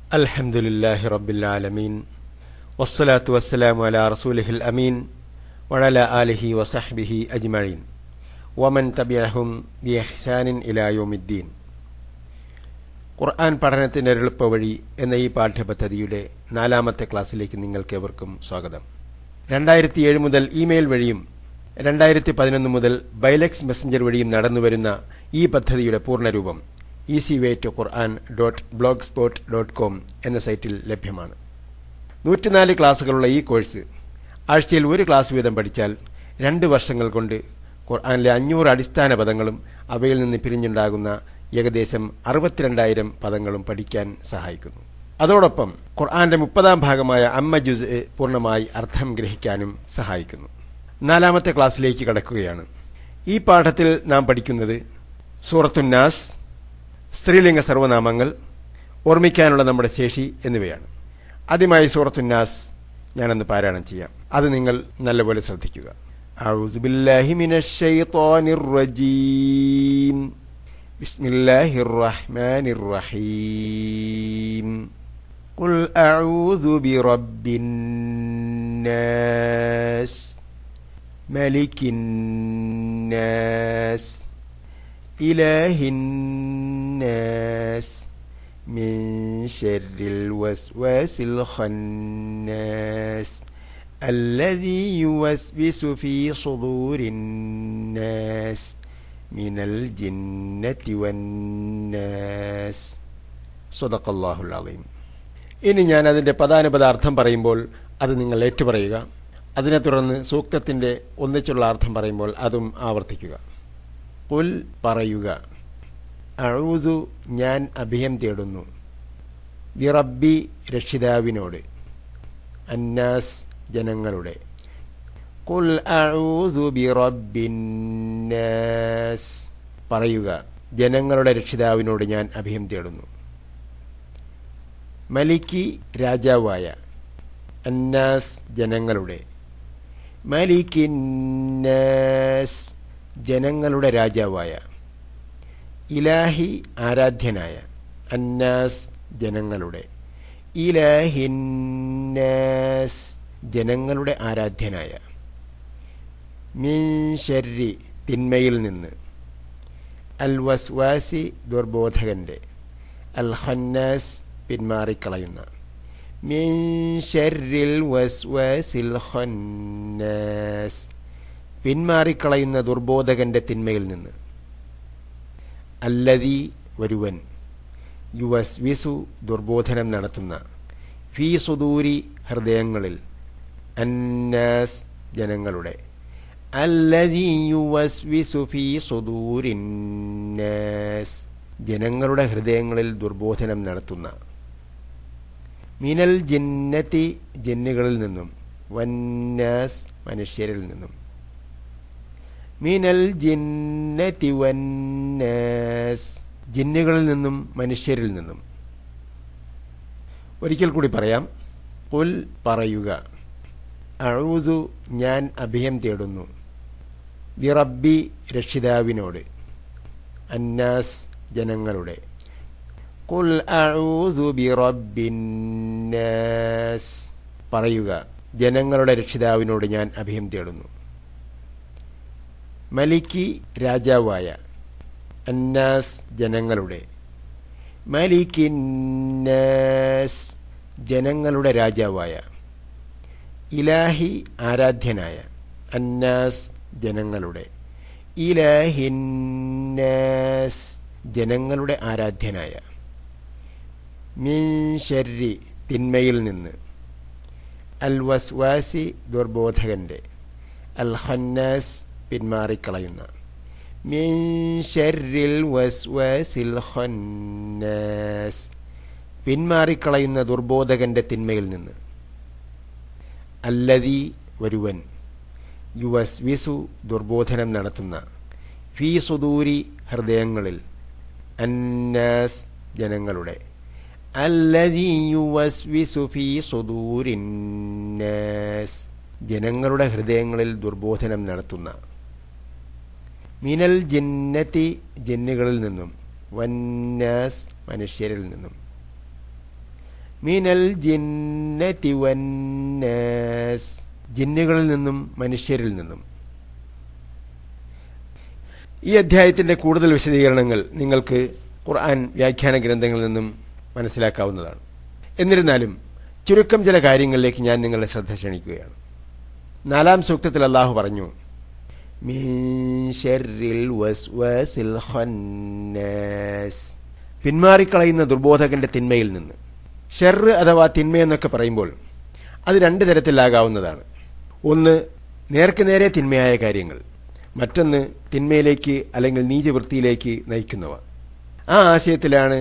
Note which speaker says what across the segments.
Speaker 1: الحمد لله رب العالمين والصلاة والسلام على رسوله الأمين وعلى آله وصحبه أجمعين ومن تبعهم بإحسان إلى يوم الدين ഖുർആൻ പഠനത്തിന്റെ എളുപ്പവഴി എന്ന ഈ പാഠ്യപദ്ധതിയുടെ നാലാമത്തെ ക്ലാസ്സിലേക്ക് നിങ്ങൾക്കേവർക്കും സ്വാഗതം രണ്ടായിരത്തി ഏഴ് മുതൽ ഇമെയിൽ വഴിയും രണ്ടായിരത്തി പതിനൊന്ന് മുതൽ ബൈലക്സ് മെസ്സഞ്ചർ വഴിയും നടന്നുവരുന്ന ഈ പദ്ധതിയുടെ പൂർണ്ണരൂപം easy way to Quran dot blog spot dot com എന്ന സൈറ്റിൽ ലഭ്യമാണ് നൂറ്റിനാല് ക്ലാസ്സുകളുള്ള ഈ കോഴ്സ് ആഴ്ചയിൽ ഒരു ക്ലാസ് വീതം പഠിച്ചാൽ രണ്ട് വർഷങ്ങൾ കൊണ്ട് ഖുർആനിലെ അഞ്ഞൂറ് അടിസ്ഥാന പദങ്ങളും അവയിൽ നിന്ന് പിരിഞ്ഞുണ്ടാകുന്ന ഏകദേശം അറുപത്തിരണ്ടായിരം പദങ്ങളും പഠിക്കാൻ സഹായിക്കുന്നു അതോടൊപ്പം ഖുർആന്റെ മുപ്പതാം ഭാഗമായ അമ്മ ജുസ് പൂർണ്ണമായി അർത്ഥം ഗ്രഹിക്കാനും സഹായിക്കുന്നു നാലാമത്തെ ക്ലാസ്സിലേക്ക് കടക്കുകയാണ് ഈ പാഠത്തിൽ നാം പഠിക്കുന്നത് സൂറത്തുന്നാസ് സ്ത്രീലിംഗ സർവനാമങ്ങൾ ഓർമ്മിക്കാനുള്ള നമ്മുടെ ശേഷി എന്നിവയാണ് ആദ്യമായി സൂറത്തുന്നാസ് ഞാനൊന്ന് പാരായണം ചെയ്യാം അത് നിങ്ങൾ നല്ലപോലെ ശ്രദ്ധിക്കുക أعوذ بالله من الشيطان الرجيم بسم الله الرحمن الرحيم قل أعوذ برب الناس ملك الناس إله الناس من شر الوسواس الخناس الذي يوسوس في صدور الناس من الجنة والناس صدق الله العظيم ഇനി ഞാൻ അതിന്റെ പദാനുപദ അർത്ഥം പറയുമ്പോൾ അത് നിങ്ങൾ ഏറ്റുപറയുക അതിനെ തുടർന്ന് സൂക്തത്തിന്റെ ഒന്നിച്ചുള്ള അർത്ഥം പറയുമ്പോൾ അതും ആവർത്തിക്കുക പുൽ പറയുക അഴൂതു ഞാൻ അഭയം തേടുന്നു വിറബി രക്ഷിതാവിനോട് അന്നാസ് ജനങ്ങളുടെ കുൽ അഊദു ബിറബ്ബിന്നാസ് പറയുക ജനങ്ങളുടെ രക്ഷിതാവിനോട് ഞാൻ അഭയം തേടുന്നു മലിക്കി രാജാവായ അന്നാസ് ജനങ്ങളുടെ മലിക്കിന്നാസ് ജനങ്ങളുടെ രാജാവായ ഇലാഹി ആരാധ്യനായ അന്നാസ് ജനങ്ങളുടെ ഇലാഹിന്നാസ് ജനങ്ങളുടെ ആരാധ്യനായ മിൻ ഷർരി തിന്മയിൽ നിന്ന് അൽ വസ്വാസി ദുർബോധകന്റെ അൽ ഹന്നാസ് പിന്മാറിക്കളയുന്ന മിൻ ഷർരിൽ വസ്വാസിൽ ഹന്നാസ് പിന്മാറിക്കളയുന്ന ദുർബോധകന്റെ തിന്മയിൽ നിന്ന് അല്ലതി വരുവൻ യുവസ്വിസു ദുർബോധനം നടത്തുന്ന ഫീ സുദൂരി ഹൃദയങ്ങളിൽ അന്നാസ് ജനങ്ങളുടെ അല്ലതി യുവസ്വിസു ഫീ സുദൂരിന്നാസ് ജനങ്ങളുടെ ഹൃദയങ്ങളിൽ ദുർബോധനം നടത്തുന്ന മിനൽ ജിന്നത്തി ജന്നുകളിൽ നിന്നും വന്നാസ് മനുഷ്യരിൽ നിന്നും മിനൽ ജിന്നത്തി വന്നാസ് ജിന്നുകളിൽ നിന്നും മനുഷ്യരിൽ നിന്നും ഒരിക്കൽ കൂടി പറയാം പുൽ പറയുക അഴൂതു ഞാൻ അഭയം തേടുന്നു വിറബി രക്ഷിതാവിനോട് അന്നാസ് ജനങ്ങളുടെ കുൽ അഴൂതു ബിറബിന്നാസ് പറയുക ജനങ്ങളുടെ രക്ഷിതാവിനോട് ഞാൻ അഭയം തേടുന്നു മലിക്കി രാജാവായ അന്നാസ് ജനങ്ങളുടെ മലിക്കിന്നാസ് ജനങ്ങളുടെ രാജാവായ ഇലാഹി ആരാധ്യനായ അന്നാസ് ജനങ്ങളുടെ ഇലാഹിന്നാസ് ജനങ്ങളുടെ ആരാധ്യനായ മിൻ ഷർരി തിന്മയിൽ നിന്ന് അൽ വസ്വാസി ദുർബോധകന്റെ അൽ ഹന്നാസ് പിന്മാറിക്കളയുന്ന മിൻ ഷർരിൽ വസ്വാസിൽ ഖന്നാസ് പിന്മാറിക്കളയുന്ന ദുർബോധകന്റെ തിന്മയിൽ നിന്ന് അല്ലതി വരുവൻ യുവസ്വിസു ദുർബോധനം നടത്തുന്ന ഫീ സുദൂരി ഹൃദയങ്ങളിൽ അന്നാസ് ജനങ്ങളുടെ അല്ലതി യുവസ്വിസു ഫീ സുദൂരിന്നാസ് ജനങ്ങളുടെ ഹൃദയങ്ങളിൽ ദുർബോധനം നടത്തുന്ന മിനൽ ജിന്നത്തി ജിന്നുകളിൽ നിന്നും വന്നാസ് മനുഷ്യരിൽ നിന്നും മിനൽ ജിന്നതി വന്നാസ് ജിന്നുകളിൽ നിന്നും മനുഷ്യരിൽ നിന്നും ഈ അധ്യായത്തിന്റെ കൂടുതൽ വിശദീകരണങ്ങൾ നിങ്ങൾക്ക് ഖുർആൻ വ്യാഖ്യാന ഗ്രന്ഥങ്ങളിൽ നിന്നും മനസ്സിലാക്കാവുന്നതാണ് എന്നിരുന്നാലും ചുരുക്കം ചില കാര്യങ്ങളിലേക്ക് ഞാൻ നിങ്ങളുടെ ശ്രദ്ധ ക്ഷണിക്കുകയാണ് നാലാം സൂക്തത്തിൽ അള്ളാഹു പറഞ്ഞു പിന്മാറിക്കളയുന്ന ദുർബോധകന്റെ തിന്മയിൽ നിന്ന് ഷെറ് അഥവാ തിന്മയെന്നൊക്കെ പറയുമ്പോൾ അത് രണ്ട് തരത്തിലാകാവുന്നതാണ് ഒന്ന് നേർക്ക് നേരെ തിന്മയായ കാര്യങ്ങൾ മറ്റൊന്ന് തിന്മയിലേക്ക് അല്ലെങ്കിൽ നീചവൃത്തിയിലേക്ക് നയിക്കുന്നവ ആ ആശയത്തിലാണ്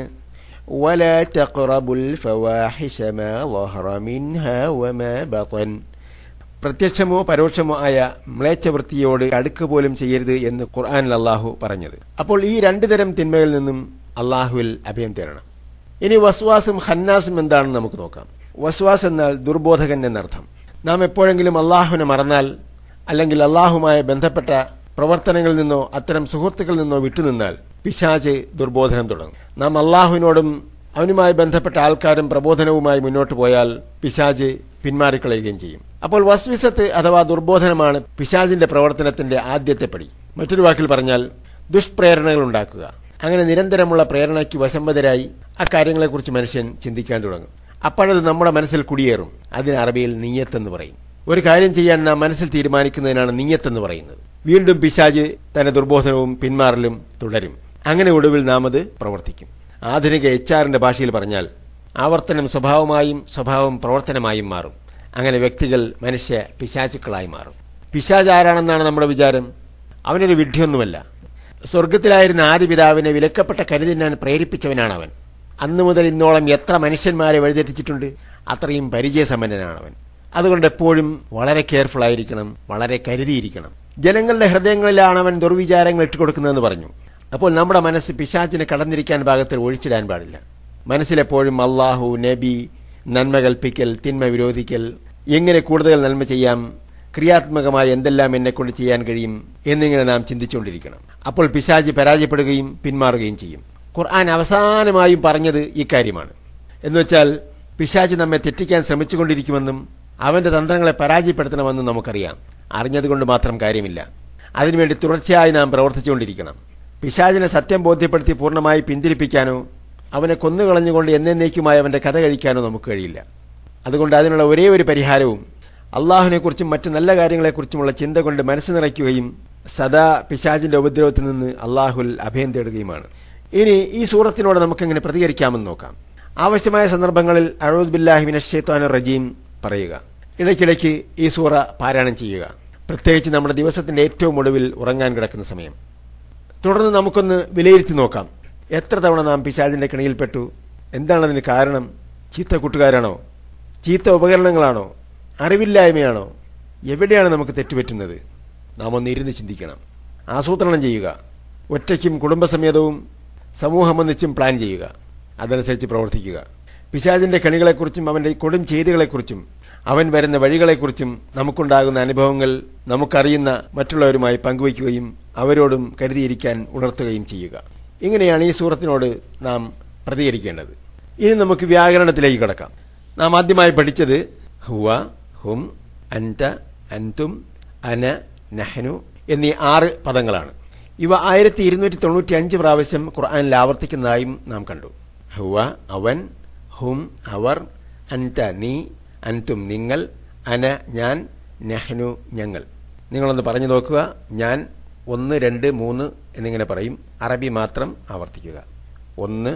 Speaker 1: ولا تقربوا الفواحش ما ظهر منها وما بطن പ്രത്യക്ഷമോ പരോക്ഷമോ ആയ മ്ലേച്ഛവൃത്തിയോട് അടുക്ക് പോലും ചെയ്യരുത് എന്ന് ഖുർആാനിൽ അള്ളാഹു പറഞ്ഞത് അപ്പോൾ ഈ രണ്ടു തരം തിന്മകളിൽ നിന്നും അള്ളാഹുവിൽ അഭയം തേടണം ഇനി വസ്വാസും ഹന്നാസും എന്താണെന്ന് നമുക്ക് നോക്കാം വസ്വാസ് എന്നാൽ ദുർബോധകൻ എന്നർത്ഥം നാം എപ്പോഴെങ്കിലും അള്ളാഹുവിനെ മറന്നാൽ അല്ലെങ്കിൽ അള്ളാഹുമായി ബന്ധപ്പെട്ട പ്രവർത്തനങ്ങളിൽ നിന്നോ അത്തരം സുഹൃത്തുക്കളിൽ നിന്നോ വിട്ടുനിന്നാൽ പിശാച് ദുർബോധനം തുടങ്ങും നാം അള്ളാഹുവിനോടും അവനുമായി ബന്ധപ്പെട്ട ആൾക്കാരും പ്രബോധനവുമായി മുന്നോട്ട് പോയാൽ പിശാജ് പിന്മാറിക്കളയുകയും ചെയ്യും അപ്പോൾ വസ്വിസത്ത് അഥവാ ദുർബോധനമാണ് പിശാജിന്റെ പ്രവർത്തനത്തിന്റെ ആദ്യത്തെ പടി മറ്റൊരു വാക്കിൽ പറഞ്ഞാൽ ദുഷ്പ്രേരണകൾ ഉണ്ടാക്കുക അങ്ങനെ നിരന്തരമുള്ള പ്രേരണയ്ക്ക് വശംബതരായി ആ കാര്യങ്ങളെക്കുറിച്ച് മനുഷ്യൻ ചിന്തിക്കാൻ തുടങ്ങും അപ്പോഴത് നമ്മുടെ മനസ്സിൽ കുടിയേറും അതിന് അറബിയിൽ നീയത്തെന്ന് പറയും ഒരു കാര്യം ചെയ്യാൻ നാം മനസ്സിൽ തീരുമാനിക്കുന്നതിനാണ് നീയത്തെന്ന് പറയുന്നത് വീണ്ടും പിശാജ് തന്റെ ദുർബോധനവും പിന്മാറലും തുടരും അങ്ങനെ ഒടുവിൽ നാം അത് പ്രവർത്തിക്കും ആധുനിക എച്ച് ആറിന്റെ ഭാഷയിൽ പറഞ്ഞാൽ ആവർത്തനം സ്വഭാവമായും സ്വഭാവം പ്രവർത്തനമായും മാറും അങ്ങനെ വ്യക്തികൾ മനുഷ്യ പിശാചുക്കളായി മാറും പിശാജ് ആരാണെന്നാണ് നമ്മുടെ വിചാരം അവനൊരു വിഡ്ഢിയൊന്നുമല്ല സ്വർഗത്തിലായിരുന്ന ആദ്യ പിതാവിനെ വിലക്കപ്പെട്ട കരുതിന്നാൻ പ്രേരിപ്പിച്ചവനാണ് അവൻ അന്നു മുതൽ ഇന്നോളം എത്ര മനുഷ്യന്മാരെ വഴിതെറ്റിച്ചിട്ടുണ്ട് അത്രയും പരിചയസമ്പന്നനാണവൻ അതുകൊണ്ട് എപ്പോഴും വളരെ കെയർഫുൾ ആയിരിക്കണം വളരെ കരുതിയിരിക്കണം ജനങ്ങളുടെ ഹൃദയങ്ങളിലാണ് അവൻ ദുർവിചാരങ്ങൾ ഇട്ടുകൊടുക്കുന്നതെന്ന് പറഞ്ഞു അപ്പോൾ നമ്മുടെ മനസ്സ് പിശാചിന് കടന്നിരിക്കാൻ ഭാഗത്തിൽ ഒഴിച്ചിടാൻ പാടില്ല മനസ്സിലെപ്പോഴും അള്ളാഹു നബി നന്മ കൽപ്പിക്കൽ തിന്മ വിരോധിക്കൽ എങ്ങനെ കൂടുതൽ നന്മ ചെയ്യാം ക്രിയാത്മകമായി എന്തെല്ലാം എന്നെക്കൊണ്ട് ചെയ്യാൻ കഴിയും എന്നിങ്ങനെ നാം ചിന്തിച്ചുകൊണ്ടിരിക്കണം അപ്പോൾ പിശാജ് പരാജയപ്പെടുകയും പിന്മാറുകയും ചെയ്യും ഖുർആൻ അവസാനമായും പറഞ്ഞത് ഇക്കാര്യമാണ് എന്നുവെച്ചാൽ പിശാജ് നമ്മെ തെറ്റിക്കാൻ ശ്രമിച്ചുകൊണ്ടിരിക്കുമെന്നും അവന്റെ തന്ത്രങ്ങളെ പരാജയപ്പെടുത്തണമെന്നും നമുക്കറിയാം അറിഞ്ഞതുകൊണ്ട് മാത്രം കാര്യമില്ല അതിനുവേണ്ടി തുടർച്ചയായി നാം പ്രവർത്തിച്ചുകൊണ്ടിരിക്കണം പിശാചിനെ സത്യം ബോധ്യപ്പെടുത്തി പൂർണ്ണമായി പിന്തിരിപ്പിക്കാനോ അവനെ കൊന്നുകളഞ്ഞുകൊണ്ട് എന്നേക്കുമായി അവന്റെ കഥ കഴിക്കാനോ നമുക്ക് കഴിയില്ല അതുകൊണ്ട് അതിനുള്ള ഒരേ ഒരു പരിഹാരവും അള്ളാഹുവിനെക്കുറിച്ചും മറ്റു നല്ല കാര്യങ്ങളെക്കുറിച്ചുമുള്ള ചിന്ത കൊണ്ട് മനസ്സ് നിറയ്ക്കുകയും സദാ പിശാചിന്റെ ഉപദ്രവത്തിൽ നിന്ന് അള്ളാഹുൽ അഭയം തേടുകയുമാണ് ഇനി ഈ സൂറത്തിനോട് നമുക്കെങ്ങനെ പ്രതികരിക്കാമെന്ന് നോക്കാം ആവശ്യമായ സന്ദർഭങ്ങളിൽ അഴൂദ് ബില്ലാഹിമിൻ ഷെയ്ത്താൻ റജീം പറയുക ഇടയ്ക്കിടയ്ക്ക് ഈ സൂറ പാരായണം ചെയ്യുക പ്രത്യേകിച്ച് നമ്മുടെ ദിവസത്തിന്റെ ഏറ്റവും ഒടുവിൽ ഉറങ്ങാൻ കിടക്കുന്ന സമയം തുടർന്ന് നമുക്കൊന്ന് വിലയിരുത്തി നോക്കാം എത്ര തവണ നാം പിശാചിന്റെ കണിയിൽപ്പെട്ടു എന്താണതിന് കാരണം ചീത്ത കൂട്ടുകാരാണോ ചീത്ത ഉപകരണങ്ങളാണോ അറിവില്ലായ്മയാണോ എവിടെയാണ് നമുക്ക് തെറ്റുപറ്റുന്നത് നാം ഒന്ന് ഇരുന്ന് ചിന്തിക്കണം ആസൂത്രണം ചെയ്യുക ഒറ്റയ്ക്കും കുടുംബസമേതവും സമൂഹമൊന്നിച്ചും പ്ലാൻ ചെയ്യുക അതനുസരിച്ച് പ്രവർത്തിക്കുക പിശാചിന്റെ കണികളെക്കുറിച്ചും അവന്റെ കൊടും ചെയ്തികളെക്കുറിച്ചും അവൻ വരുന്ന വഴികളെക്കുറിച്ചും നമുക്കുണ്ടാകുന്ന അനുഭവങ്ങൾ നമുക്കറിയുന്ന മറ്റുള്ളവരുമായി പങ്കുവയ്ക്കുകയും അവരോടും കരുതിയിരിക്കാൻ ഉണർത്തുകയും ചെയ്യുക ഇങ്ങനെയാണ് ഈ സൂറത്തിനോട് നാം പ്രതികരിക്കേണ്ടത് ഇനി നമുക്ക് വ്യാകരണത്തിലേക്ക് കടക്കാം നാം ആദ്യമായി പഠിച്ചത് ഹുവ ഹും അൻത അൻതും അന നഹനു എന്നീ ആറ് പദങ്ങളാണ് ഇവ ആയിരത്തി ഇരുന്നൂറ്റി തൊണ്ണൂറ്റി അഞ്ച് പ്രാവശ്യം ഖുർആാനിൽ ആവർത്തിക്കുന്നതായും നാം കണ്ടു ഹുവ അവൻ ഹും അവർ അൻത നീ അൻതും നിങ്ങൾ അന ഞാൻ നെഹ്നു ഞങ്ങൾ നിങ്ങളൊന്ന് പറഞ്ഞു നോക്കുക ഞാൻ ഒന്ന് രണ്ട് മൂന്ന് എന്നിങ്ങനെ പറയും അറബി മാത്രം ആവർത്തിക്കുക ഒന്ന്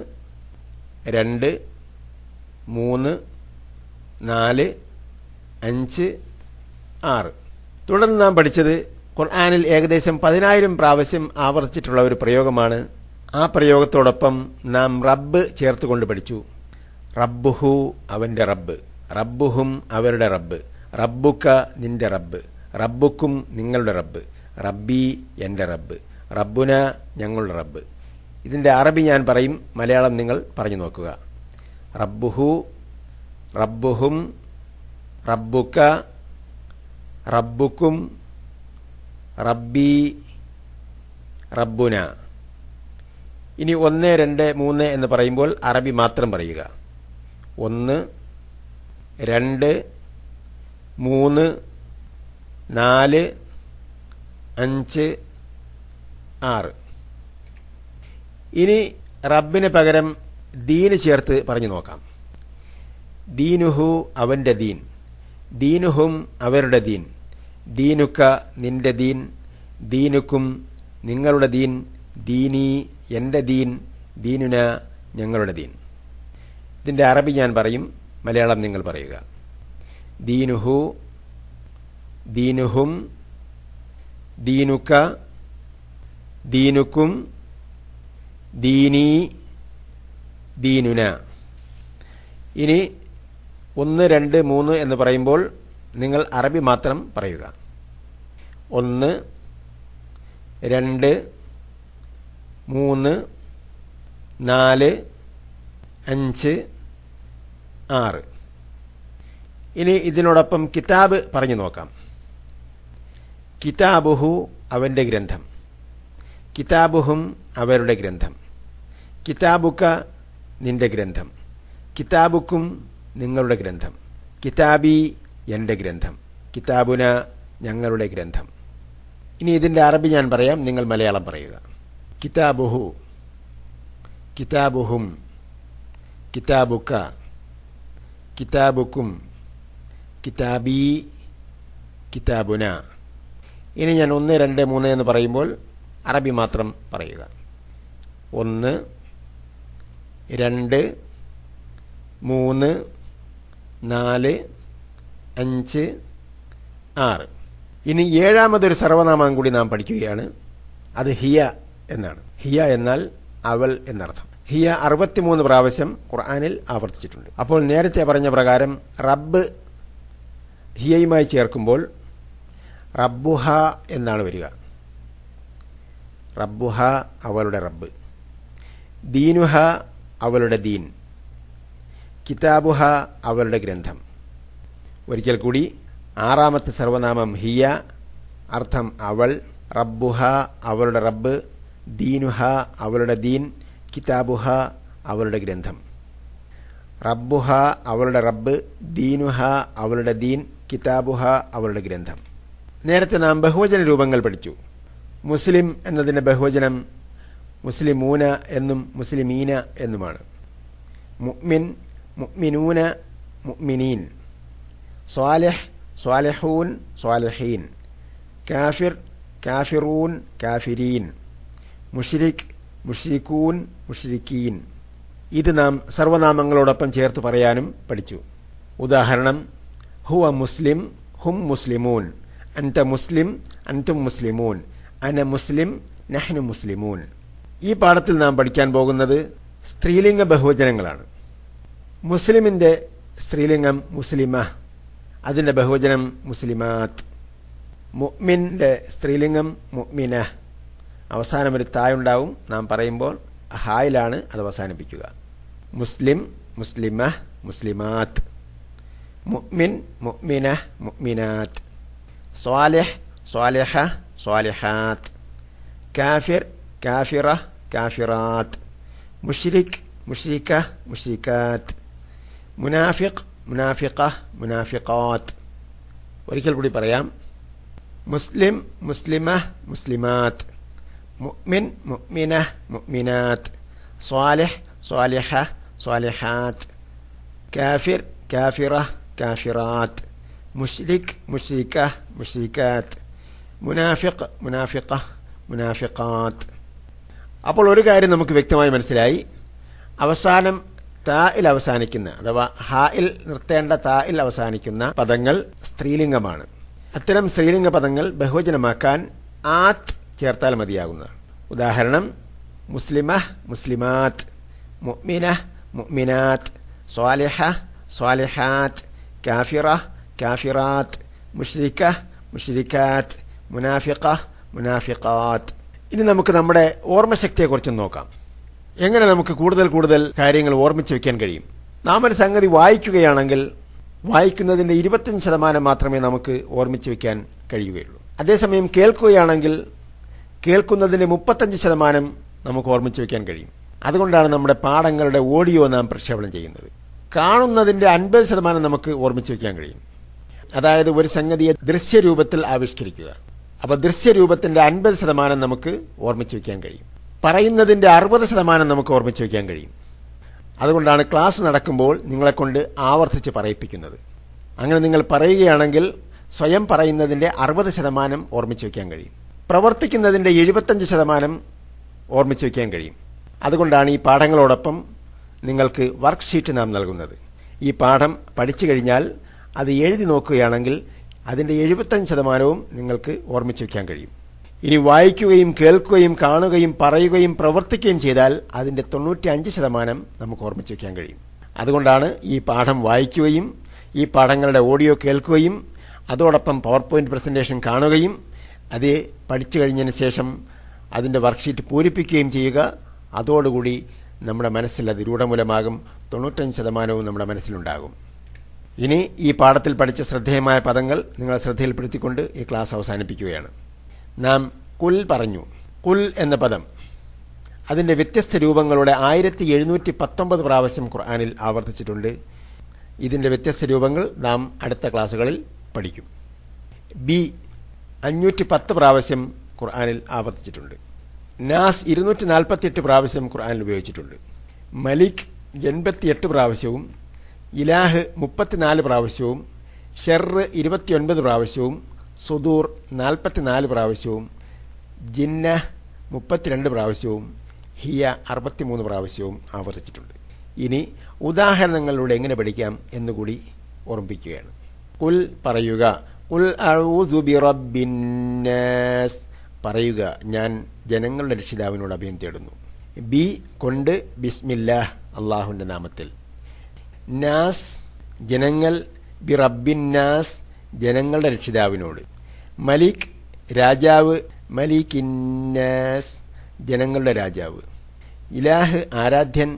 Speaker 1: രണ്ട് മൂന്ന് നാല് അഞ്ച് ആറ് തുടർന്ന് നാം പഠിച്ചത് ഖുർആാനിൽ ഏകദേശം പതിനായിരം പ്രാവശ്യം ആവർത്തിച്ചിട്ടുള്ള ഒരു പ്രയോഗമാണ് ആ പ്രയോഗത്തോടൊപ്പം നാം റബ്ബ് ചേർത്തുകൊണ്ട് പഠിച്ചു റബ്ബുഹു അവന്റെ റബ്ബ് റബ്ബുഹും അവരുടെ റബ്ബ് റബ്ബുക്ക നിന്റെ റബ്ബ് റബ്ബുക്കും നിങ്ങളുടെ റബ്ബ് റബ്ബി എന്റെ റബ്ബ് റബ്ബുന ഞങ്ങളുടെ റബ്ബ് ഇതിന്റെ അറബി ഞാൻ പറയും മലയാളം നിങ്ങൾ പറഞ്ഞു നോക്കുക റബ്ബുഹു റബ്ബുഹും റബ്ബുക്ക റബ്ബുക്കും റബ്ബി റബ്ബുന ഇനി ഒന്ന് രണ്ട് മൂന്ന് എന്ന് പറയുമ്പോൾ അറബി മാത്രം പറയുക ഒന്ന് രണ്ട് മൂന്ന് നാല് അഞ്ച് ആറ് ഇനി റബ്ബിന് പകരം ദീന് ചേർത്ത് പറഞ്ഞു നോക്കാം ദീനുഹു അവന്റെ ദീൻ ദീനുഹും അവരുടെ ദീൻ ദീനുക്ക നിന്റെ ദീൻ ദീനുക്കും നിങ്ങളുടെ ദീൻ ദീനി എന്റെ ദീൻ ദീനുന ഞങ്ങളുടെ ദീൻ ഇതിന്റെ അറബി ഞാൻ പറയും മലയാളം നിങ്ങൾ പറയുക ദീനുഹു ദീനുഹും ദീനുക്ക ദീനുക്കും ദീനീ ദീനുന ഇനി ഒന്ന് രണ്ട് മൂന്ന് എന്ന് പറയുമ്പോൾ നിങ്ങൾ അറബി മാത്രം പറയുക ഒന്ന് രണ്ട് മൂന്ന് നാല് അഞ്ച് ആറ് ഇനി ഇതിനോടൊപ്പം കിതാബ് പറഞ്ഞു നോക്കാം കിതാബുഹു അവന്റെ ഗ്രന്ഥം കിതാബുഹും അവരുടെ ഗ്രന്ഥം കിതാബുക്ക നിന്റെ ഗ്രന്ഥം കിതാബുക്കും നിങ്ങളുടെ ഗ്രന്ഥം കിതാബി എന്റെ ഗ്രന്ഥം കിതാബുന ഞങ്ങളുടെ ഗ്രന്ഥം ഇനി ഇതിന്റെ അറബി ഞാൻ പറയാം നിങ്ങൾ മലയാളം പറയുക കിതാബുഹു കിതാബുഹും കിതാബുക്ക കിതാബുക്കും കിതാബി കിതാബുന ഇനി ഞാൻ ഒന്ന് രണ്ട് മൂന്ന് എന്ന് പറയുമ്പോൾ അറബി മാത്രം പറയുക ഒന്ന് രണ്ട് മൂന്ന് നാല് അഞ്ച് ആറ് ഇനി ഏഴാമതൊരു സർവനാമം കൂടി നാം പഠിക്കുകയാണ് അത് ഹിയ എന്നാണ് ഹിയ എന്നാൽ അവൾ എന്നർത്ഥം ഹിയ അറുപത്തിമൂന്ന് പ്രാവശ്യം ഖുർആാനിൽ ആവർത്തിച്ചിട്ടുണ്ട് അപ്പോൾ നേരത്തെ പറഞ്ഞ പ്രകാരം റബ്ബ് ഹിയയുമായി ചേർക്കുമ്പോൾ റബ്ബുഹ എന്നാണ് വരിക റബ്ബുഹ അവളുടെ റബ്ബ് ദീനുഹ അവളുടെ ദീൻ കിതാബുഹ അവളുടെ ഗ്രന്ഥം ഒരിക്കൽ കൂടി ആറാമത്തെ സർവനാമം ഹിയ അർത്ഥം അവൾ റബ്ബുഹ അവളുടെ റബ്ബ് ദീനുഹ അവളുടെ ദീൻ കിതാബുഹ അവളുടെ ഗ്രന്ഥം റബ്ബുഹ അവളുടെ റബ്ബ് ദീനുഹ അവളുടെ ദീൻ കിതാബുഹ അവളുടെ ഗ്രന്ഥം നേരത്തെ നാം ബഹുവചന രൂപങ്ങൾ പഠിച്ചു മുസ്ലിം എന്നതിന്റെ ബഹുവചനം മുസ്ലിമൂന എന്നും മുസ്ലിമീന എന്നുമാണ് മുഅ്മിൻ മുഅ്മിനൂന മുഅ്മിനീൻ സ്വാലിഹ് സ്വാലിഹൂൻ സ്വാലിഹീൻ കാഫിർ കാഫിറൂൻ കാഫിരീൻ മുഷ്രിഖ് മുഷ്രിഖൂൻ മുഷ്രിഖീൻ ഇത് നാം സർവനാമങ്ങളോടൊപ്പം ചേർത്ത് പറയാനും പഠിച്ചു ഉദാഹരണം ഹുവ മുസ്ലിം ഹും മുസ്ലിമൂൻ അൻത മുസ്ലിം അൻതും മുസ്ലിമൂൻ അന മുസ്ലിം നഹ്നു മുസ്ലിമൂൻ ഈ പാഠത്തിൽ നാം പഠിക്കാൻ പോകുന്നത് സ്ത്രീലിംഗ ബഹുവചനങ്ങളാണ് മുസ്ലിമിന്റെ സ്ത്രീലിംഗം മുസ്ലിമ അതിന്റെ ബഹുവചനം മുസ്ലിമാത്ത് മുഅ്മിന്റെ സ്ത്രീലിംഗം മുഅ്മിന അവസാനം ഒരു തായുണ്ടാവും നാം പറയുമ്പോൾ ഹായിലാണ് അത് അവസാനിപ്പിക്കുക മുസ്ലിം മുസ്ലിമ മുസ്ലിമാത്ത് മുഅ്മിൻ മുഅ്മിന മുഅ്മിനാത്ത് സ്വാലിഹ് സ്വാലിഹ സ്വാലിഹാത്ത് കാഫിർ കാഫിറ കാഫിറാത്ത് മുഷ്രിഖ് മുഷ്രിക്ക മുഷ്രിക്കാത്ത് മുനാഫിഖ് മുനാഫിഖ മുനാഫിഖാത്ത് ഒരിക്കൽ കൂടി പറയാം മുസ്ലിം മുസ്ലിമ മുസ്ലിമാത്ത് മുഅ്മിൻ മുഅ്മിന മുഅ്മിനാത്ത് സ്വാലിഹ് സ്വാലിഹ സ്വാലിഹാത്ത് കാഫിർ കാഫിറ കാഫിറാത്ത് മുഷ്രിഖ് മുഷ്രിക്ക മുഷ്രിക്കാത്ത് മുനാഫിഖ് മുനാഫിഖ മുനാഫിഖാത്ത് അപ്പോൾ ഒരു കാര്യം നമുക്ക് വ്യക്തമായി മനസ്സിലായി അവസാനം തായിൽ അവസാനിക്കുന്ന അഥവാ ഹായിൽ നിർത്തേണ്ട തായിൽ അവസാനിക്കുന്ന പദങ്ങൾ സ്ത്രീലിംഗമാണ് അത്തരം സ്ത്രീലിംഗ പദങ്ങൾ ബഹുവചനമാക്കാൻ ആത്ത് ചേർത്താൽ മതിയാകുന്നതാണ് ഉദാഹരണം മുസ്ലിമ മുസ്ലിമാത്ത് മുഅ്മിന മുഅ്മിനാത്ത് സ്വാലിഹ സ്വാലിഹാത്ത് കാഫിറ കാഫിറാത്ത് മുഷ്രിക്ക മുഷ്രിക്കാത്ത് മുനാഫിഖ മുനാഫിഖാത്ത് ഇനി നമുക്ക് നമ്മുടെ ഓർമ്മശക്തിയെക്കുറിച്ച് നോക്കാം എങ്ങനെ നമുക്ക് കൂടുതൽ കൂടുതൽ കാര്യങ്ങൾ ഓർമ്മിച്ചു വെക്കാൻ കഴിയും നാം ഒരു സംഗതി വായിക്കുകയാണെങ്കിൽ വായിക്കുന്നതിന്റെ ഇരുപത്തിയഞ്ച് ശതമാനം മാത്രമേ നമുക്ക് ഓർമ്മിച്ചു വെക്കാൻ കഴിയുകയുള്ളൂ അതേസമയം കേൾക്കുകയാണെങ്കിൽ കേൾക്കുന്നതിന്റെ മുപ്പത്തഞ്ച് ശതമാനം നമുക്ക് ഓർമ്മിച്ചു വെക്കാൻ കഴിയും അതുകൊണ്ടാണ് നമ്മുടെ പാഠങ്ങളുടെ ഓഡിയോ നാം പ്രക്ഷേപണം ചെയ്യുന്നത് കാണുന്നതിന്റെ അൻപത് ശതമാനം നമുക്ക് ഓർമ്മിച്ചു വയ്ക്കാൻ കഴിയും അതായത് ഒരു സംഗതിയെ ദൃശ്യരൂപത്തിൽ ആവിഷ്കരിക്കുക അപ്പൊ ദൃശ്യരൂപത്തിന്റെ അൻപത് ശതമാനം നമുക്ക് ഓർമ്മിച്ചു വയ്ക്കാൻ കഴിയും പറയുന്നതിന്റെ അറുപത് ശതമാനം നമുക്ക് ഓർമ്മിച്ചു വയ്ക്കാൻ കഴിയും അതുകൊണ്ടാണ് ക്ലാസ് നടക്കുമ്പോൾ നിങ്ങളെ കൊണ്ട് ആവർത്തിച്ച് പറയിപ്പിക്കുന്നത് അങ്ങനെ നിങ്ങൾ പറയുകയാണെങ്കിൽ സ്വയം പറയുന്നതിന്റെ അറുപത് ശതമാനം ഓർമ്മിച്ചു വയ്ക്കാൻ കഴിയും പ്രവർത്തിക്കുന്നതിന്റെ എഴുപത്തഞ്ച് ശതമാനം ഓർമ്മിച്ചു വയ്ക്കാൻ കഴിയും അതുകൊണ്ടാണ് ഈ പാഠങ്ങളോടൊപ്പം നിങ്ങൾക്ക് വർക്ക്ഷീറ്റ് നാം നൽകുന്നത് ഈ പാഠം പഠിച്ചു കഴിഞ്ഞാൽ അത് എഴുതി നോക്കുകയാണെങ്കിൽ അതിന്റെ എഴുപത്തഞ്ച് ശതമാനവും നിങ്ങൾക്ക് ഓർമ്മിച്ചു വയ്ക്കാൻ കഴിയും ഇനി വായിക്കുകയും കേൾക്കുകയും കാണുകയും പറയുകയും പ്രവർത്തിക്കുകയും ചെയ്താൽ അതിന്റെ തൊണ്ണൂറ്റി അഞ്ച് ശതമാനം നമുക്ക് ഓർമ്മിച്ചു വയ്ക്കാൻ കഴിയും അതുകൊണ്ടാണ് ഈ പാഠം വായിക്കുകയും ഈ പാഠങ്ങളുടെ ഓഡിയോ കേൾക്കുകയും അതോടൊപ്പം പവർ പോയിന്റ് പ്രസന്റേഷൻ കാണുകയും അത് പഠിച്ചു കഴിഞ്ഞതിന് ശേഷം അതിന്റെ വർക്ക്ഷീറ്റ് പൂരിപ്പിക്കുകയും ചെയ്യുക അതോടുകൂടി നമ്മുടെ മനസ്സിൽ അത് രൂഢമൂലമാകും തൊണ്ണൂറ്റഞ്ച് ശതമാനവും നമ്മുടെ മനസ്സിലുണ്ടാകും ഇനി ഈ പാഠത്തിൽ പഠിച്ച ശ്രദ്ധേയമായ പദങ്ങൾ നിങ്ങളെ ശ്രദ്ധയിൽപ്പെടുത്തിക്കൊണ്ട് ഈ ക്ലാസ് അവസാനിപ്പിക്കുകയാണ് നാം കുൽ പറഞ്ഞു കുൽ എന്ന പദം അതിന്റെ വ്യത്യസ്ത രൂപങ്ങളുടെ ആയിരത്തി എഴുന്നൂറ്റി പത്തൊമ്പത് പ്രാവശ്യം ഖുർആാനിൽ ആവർത്തിച്ചിട്ടുണ്ട് ഇതിന്റെ വ്യത്യസ്ത രൂപങ്ങൾ നാം അടുത്ത ക്ലാസ്സുകളിൽ പഠിക്കും ബി അഞ്ഞൂറ്റി പത്ത് പ്രാവശ്യം ഖുർആാനിൽ ആവർത്തിച്ചിട്ടുണ്ട് നാസ് ഇരുന്നൂറ്റി നാൽപ്പത്തിയെട്ട് പ്രാവശ്യം ഖുർആാനിൽ ഉപയോഗിച്ചിട്ടുണ്ട് മലിക് എൺപത്തിയെട്ട് പ്രാവശ്യവും ഇലാഹ് മുപ്പത്തിനാല് പ്രാവശ്യവും ഷെറ് ഇരുപത്തിയൊൻപത് പ്രാവശ്യവും സുദൂർ നാൽപ്പത്തിനാല് പ്രാവശ്യവും ജിന്ന മുപ്പത്തിരണ്ട് പ്രാവശ്യവും ഹിയ അറുപത്തിമൂന്ന് പ്രാവശ്യവും ആവർത്തിച്ചിട്ടുണ്ട് ഇനി ഉദാഹരണങ്ങളിലൂടെ എങ്ങനെ പഠിക്കാം എന്നുകൂടി ഓർമ്മിപ്പിക്കുകയാണ് കുൽ പറയുക കുൽ അഊസു ബിറബ്ബിന്നാസ് പറയുക ഞാൻ ജനങ്ങളുടെ രക്ഷിതാവിനോട് അഭയം തേടുന്നു ബി കൊണ്ട് ബിസ്മില്ലാഹ് അള്ളാഹുവിന്റെ നാമത്തിൽ നാസ് ജനങ്ങൾ ബി റബ്ബിന്നാസ് ജനങ്ങളുടെ രക്ഷിതാവിനോട് മലിക് രാജാവ് മലിക്കിന്നാസ് ജനങ്ങളുടെ രാജാവ് ഇലാഹ് ആരാധ്യൻ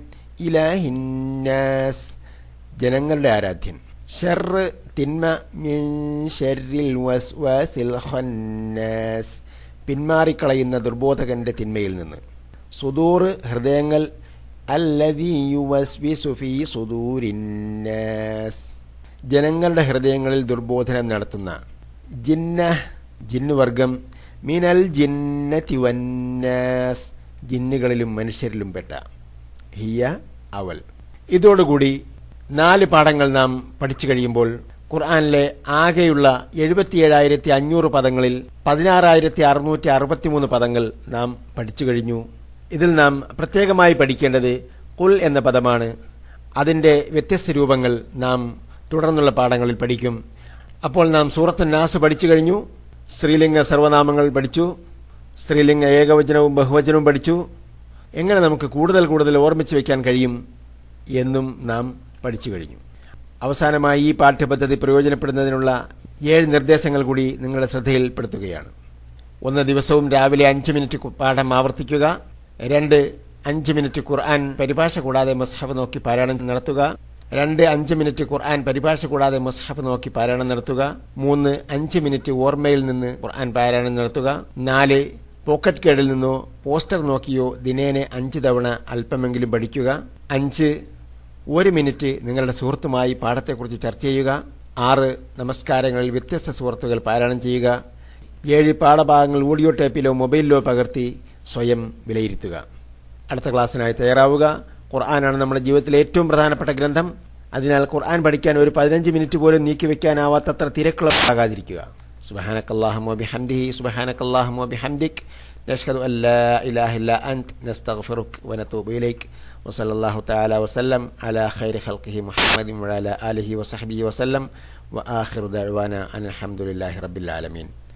Speaker 1: ഇലാഹിന്നാസ് ജനങ്ങളുടെ ആരാധ്യൻ ഷർറ് തിന്മ മിൻ ഷർറിൽ വസ്വാസിൽ ഖന്നാസ് പിന്മാറിക്കളയുന്ന ദുർബോധകന്റെ തിന്മയിൽ നിന്ന് സുദൂർ ഹൃദയങ്ങൾ അല്ലദീ യുവസ്വിസു ഫീ സുദൂരിന്നാസ് ജനങ്ങളുടെ ഹൃദയങ്ങളിൽ ദുർബോധനം നടത്തുന്ന ജിന്ന ജിന്നുവർഗം മിനൽ ജിന്നതി വന്നാസ് ജിന്നുകളിലും മനുഷ്യരിലും പെട്ട ഹിയ അവൽ ഇതോടുകൂടി നാല് പാഠങ്ങൾ നാം പഠിച്ചു കഴിയുമ്പോൾ ഖുർആാനിലെ ആകെയുള്ള എഴുപത്തിയേഴായിരത്തി അഞ്ഞൂറ് പദങ്ങളിൽ പതിനാറായിരത്തി അറുന്നൂറ്റി അറുപത്തിമൂന്ന് പദങ്ങൾ നാം പഠിച്ചു കഴിഞ്ഞു ഇതിൽ നാം പ്രത്യേകമായി പഠിക്കേണ്ടത് കുൽ എന്ന പദമാണ് അതിന്റെ വ്യത്യസ്ത രൂപങ്ങൾ നാം തുടർന്നുള്ള പാഠങ്ങളിൽ പഠിക്കും അപ്പോൾ നാം സൂറത്ത് നാസ് പഠിച്ചു കഴിഞ്ഞു സ്ത്രീലിംഗ സർവനാമങ്ങൾ പഠിച്ചു സ്ത്രീലിംഗ ഏകവചനവും ബഹുവചനവും പഠിച്ചു എങ്ങനെ നമുക്ക് കൂടുതൽ കൂടുതൽ ഓർമ്മിച്ചു വയ്ക്കാൻ കഴിയും എന്നും നാം പഠിച്ചു കഴിഞ്ഞു അവസാനമായി ഈ പാഠ്യപദ്ധതി പ്രയോജനപ്പെടുന്നതിനുള്ള ഏഴ് നിർദ്ദേശങ്ങൾ കൂടി നിങ്ങളുടെ ശ്രദ്ധയിൽപ്പെടുത്തുകയാണ് ഒന്ന് ദിവസവും രാവിലെ അഞ്ച് മിനിറ്റ് പാഠം ആവർത്തിക്കുക രണ്ട് അഞ്ച് മിനിറ്റ് ഖുർആൻ പരിഭാഷ കൂടാതെ മുസ്ഹഫ് നോക്കി പാരായണം നടത്തുക രണ്ട് അഞ്ച് മിനിറ്റ് ഖുർആൻ പരിഭാഷ കൂടാതെ മുസ്ഹഫ് നോക്കി പാരായണം നടത്തുക മൂന്ന് അഞ്ച് മിനിറ്റ് ഓർമ്മയിൽ നിന്ന് ഖുർആൻ പാരായണം നടത്തുക നാല് പോക്കറ്റ് കേഡിൽ നിന്നോ പോസ്റ്റർ നോക്കിയോ ദിനേനെ അഞ്ച് തവണ അല്പമെങ്കിലും പഠിക്കുക അഞ്ച് ഒരു മിനിറ്റ് നിങ്ങളുടെ സുഹൃത്തുമായി പാഠത്തെക്കുറിച്ച് ചർച്ച ചെയ്യുക ആറ് നമസ്കാരങ്ങളിൽ വ്യത്യസ്ത സുഹൃത്തുക്കൾ പാരായണം ചെയ്യുക ഏഴ് പാഠഭാഗങ്ങൾ ഓഡിയോ ടേപ്പിലോ മൊബൈലിലോ പകർത്തി സ്വയം വിലയിരുത്തുക അടുത്ത ക്ലാസ്സിനായി തയ്യാറാവുക ഖുർആനാണ് നമ്മുടെ ജീവിതത്തിലെ ഏറ്റവും പ്രധാനപ്പെട്ട ഗ്രന്ഥം അതിനാൽ ഖുർആൻ പഠിക്കാൻ ഒരു പതിനഞ്ച് മിനിറ്റ് പോലും നീക്കിവെക്കാനാവാത്തത്ര തിരക്കുള്ളതാകാതിരിക്കുക سبحانك اللهم وبحمده سبحانك اللهم وبحمدك نشهد أن لا إله إلا أنت نستغفرك ونتوب إليك وصلى الله تعالى وسلم على خير خلقه محمد وعلى آله وصحبه وسلم وآخر دعوانا أن الحمد لله رب العالمين